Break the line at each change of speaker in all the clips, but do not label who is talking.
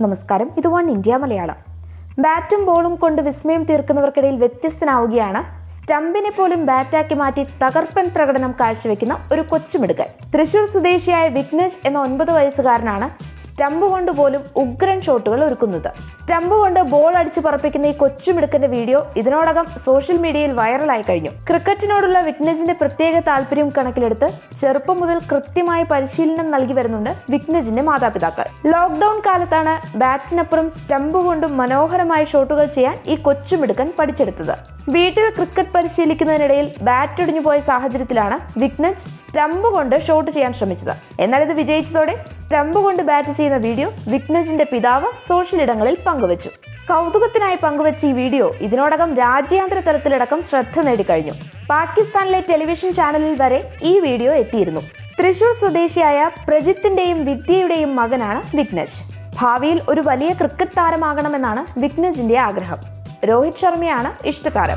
നമസ്കാരം ഇത് one India Malayalam ബാറ്റും ബോളും കൊണ്ട് വിസ്മയം തീർക്കുന്നവർക്കിടയിൽ വ്യത്യസ്തനാവുകയാണ് സ്റ്റംപിനെ പോലും ബാറ്റാക്കി മാറ്റി തകർപ്പൻ പ്രകടനം കാഴ്ചവെക്കുന്ന ഒരു കൊച്ചുമിടുക്കൻ തൃശൂർ സ്വദേശിയായ വിഘ്നേഷ് എന്ന ഒൻപത് വയസ്സുകാരനാണ് സ്റ്റംപ് കൊണ്ട് പോലും ഉഗ്രൻ ഷോട്ടുകൾ ഒരുക്കുന്നത് സ്റ്റംപ് കൊണ്ട് ബോൾ അടിച്ചു പറപ്പിക്കുന്ന ഈ കൊച്ചുമിടുക്കന്റെ വീഡിയോ ഇതിനോടകം സോഷ്യൽ മീഡിയയിൽ വൈറലായി കഴിഞ്ഞു ക്രിക്കറ്റിനോടുള്ള വിഘ്നജിന്റെ പ്രത്യേക താല്പര്യം കണക്കിലെടുത്ത് ചെറുപ്പം മുതൽ കൃത്യമായി പരിശീലനം നൽകി വരുന്നുണ്ട് വിഘ്നജിന്റെ മാതാപിതാക്കൾ ലോക്ക്ഡൌൺ കാലത്താണ് ബാറ്റിനപ്പുറം സ്റ്റംപ് കൊണ്ടും മനോഹരമായ ഷോട്ടുകൾ ചെയ്യാൻ ഈ കൊച്ചുമിടുക്കൻ പഠിച്ചെടുത്തത് വീട്ടിൽ ക്രിക്കറ്റ് പരിശീലിക്കുന്നതിനിടയിൽ ബാറ്റ് ഒടിഞ്ഞു പോയ സാഹചര്യത്തിലാണ് വിഘ്നജ് സ്റ്റംപ് കൊണ്ട് ഷോട്ട് ചെയ്യാൻ ശ്രമിച്ചത് എന്നാൽ ഇത് വിജയിച്ചതോടെ സ്റ്റംപ് കൊണ്ട് ബാറ്റ് ചെയ്യുന്ന വീഡിയോ വിഘ്നജിന്റെ പിതാവ് സോഷ്യൽ ഇടങ്ങളിൽ പങ്കുവച്ചു കൗതുകത്തിനായി പങ്കുവച്ച ഈ വീഡിയോ ഇതിനോടകം രാജ്യാന്തര തലത്തിലടക്കം ശ്രദ്ധ നേടിക്കഴിഞ്ഞു പാകിസ്ഥാനിലെ ടെലിവിഷൻ ചാനലിൽ വരെ ഈ വീഡിയോ എത്തിയിരുന്നു തൃശൂർ സ്വദേശിയായ പ്രജിത്തിന്റെയും വിദ്യയുടെയും മകനാണ് വിഘ്നജ് ഭാവിയിൽ ഒരു വലിയ ക്രിക്കറ്റ് താരമാകണമെന്നാണ് വിഘ്നജിന്റെ ആഗ്രഹം രോഹിത് ശർമ്മയാണ് ഇഷ്ടതാരം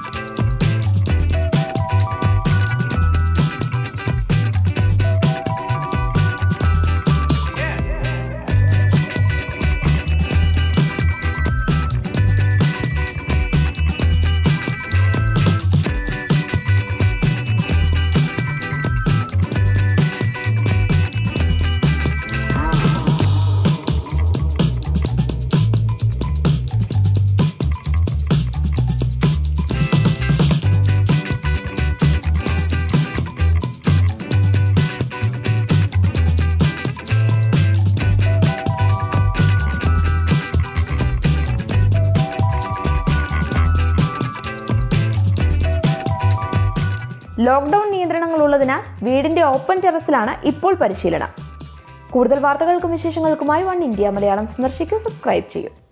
ലോക്ക്ഡൌൺ നിയന്ത്രണങ്ങൾ ഉള്ളതിനാൽ വീടിന്റെ ഓപ്പൺ ടെറസിലാണ് ഇപ്പോൾ പരിശീലനം കൂടുതൽ വാർത്തകൾക്കും വിശേഷങ്ങൾക്കുമായി വൺ ഇന്ത്യ മലയാളം സന്ദർശിക്കൂ സബ്സ്ക്രൈബ് ചെയ്യൂ